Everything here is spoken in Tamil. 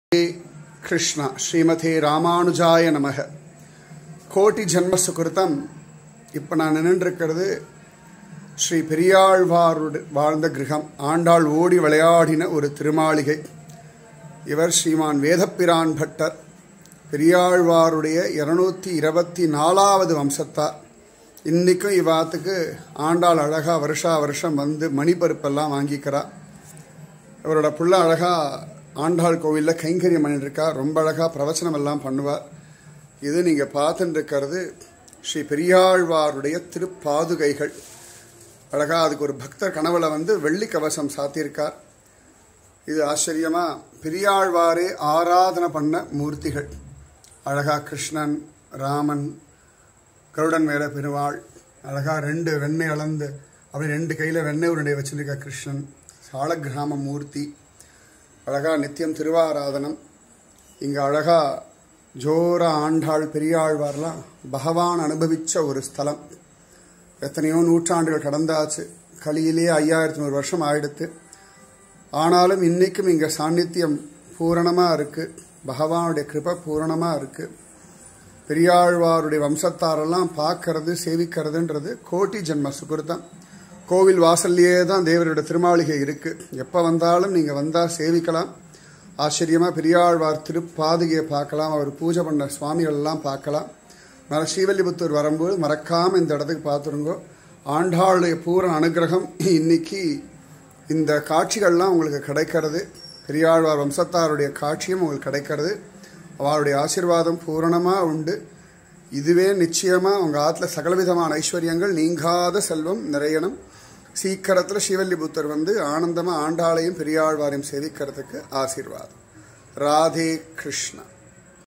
கிருஷ்ண ஸ்ரீமதே ராமானுஜாய நமக கோட்டி ஜென்ம சுகிருதம் இப்போ நான் நின்றுருக்கிறது ஸ்ரீ பெரியாழ்வாருடைய வாழ்ந்த கிரகம் ஆண்டாள் ஓடி விளையாடின ஒரு திருமாளிகை இவர் ஸ்ரீமான் வேதப்பிரான் பட்டர் பெரியாழ்வாருடைய இருநூத்தி இருபத்தி நாலாவது வம்சத்தார் இன்றைக்கும் இவாத்துக்கு ஆண்டாள் அழகாக வருஷா வருஷம் வந்து மணிப்பருப்பெல்லாம் வாங்கிக்கிறா இவரோட புள்ள அழகாக ஆண்டாள் கோவிலில் கைங்கரியம் பண்ணிட்டு இருக்கா ரொம்ப அழகாக பிரவச்சனம் எல்லாம் பண்ணுவார் இது நீங்கள் பார்த்துட்டு இருக்கிறது ஸ்ரீ பெரியாழ்வாருடைய திருப்பாதுகைகள் அழகாக அதுக்கு ஒரு பக்தர் கனவுல வந்து வெள்ளி கவசம் சாத்தியிருக்கார் இது ஆச்சரியமா பெரியாழ்வாரே ஆராதனை பண்ண மூர்த்திகள் அழகா கிருஷ்ணன் ராமன் கருடன் மேல பெருவாள் அழகா ரெண்டு வெண்ணெய் அளந்து அப்படி ரெண்டு கையில் வெண்ணெய் உருண்டை வச்சிருக்க கிருஷ்ணன் சாலக்கிராம மூர்த்தி அழகா நித்தியம் திருவாராதனம் இங்கே அழகா ஜோர ஆண்டாள் பெரியாழ்வார்லாம் பகவான் அனுபவிச்ச ஒரு ஸ்தலம் எத்தனையோ நூற்றாண்டுகள் கடந்தாச்சு கலியிலே ஐயாயிரத்தி நூறு வருஷம் ஆயிடுத்து ஆனாலும் இன்னைக்கும் இங்கே சாநித்தியம் பூரணமாக இருக்குது பகவானுடைய கிருபை பூரணமாக இருக்குது பெரியாழ்வாருடைய வம்சத்தாரெல்லாம் பார்க்கறது சேவிக்கிறதுன்றது கோட்டி ஜென்ம சுகிருத்தம் கோவில் வாசல்லையே தான் தேவருடைய திருமாளிகை இருக்கு எப்போ வந்தாலும் நீங்கள் வந்தால் சேவிக்கலாம் ஆச்சரியமாக பெரியாழ்வார் திருப்பாதுகையை பார்க்கலாம் அவர் பூஜை பண்ண சுவாமிகள் எல்லாம் பார்க்கலாம் மர ஸ்ரீவல்லிபுத்தூர் வரும்போது மறக்காமல் இந்த இடத்துக்கு பார்த்துருங்கோ ஆண்டாளுடைய பூரண அனுகிரகம் இன்னைக்கு இந்த காட்சிகள்லாம் உங்களுக்கு கிடைக்கிறது பெரியாழ்வார் வம்சத்தாருடைய காட்சியும் உங்களுக்கு கிடைக்கிறது அவருடைய ஆசிர்வாதம் பூரணமாக உண்டு இதுவே நிச்சயமாக உங்கள் ஆற்றுல சகலவிதமான ஐஸ்வர்யங்கள் நீங்காத செல்வம் நிறையணும் சீக்கிரத்தில் ஸ்ரீவல்லிபுத்தர் வந்து ஆனந்தமாக ஆண்டாளையும் பெரியாழ்வாரையும் சேவிக்கிறதுக்கு ஆசீர்வாதம் ராதே கிருஷ்ணா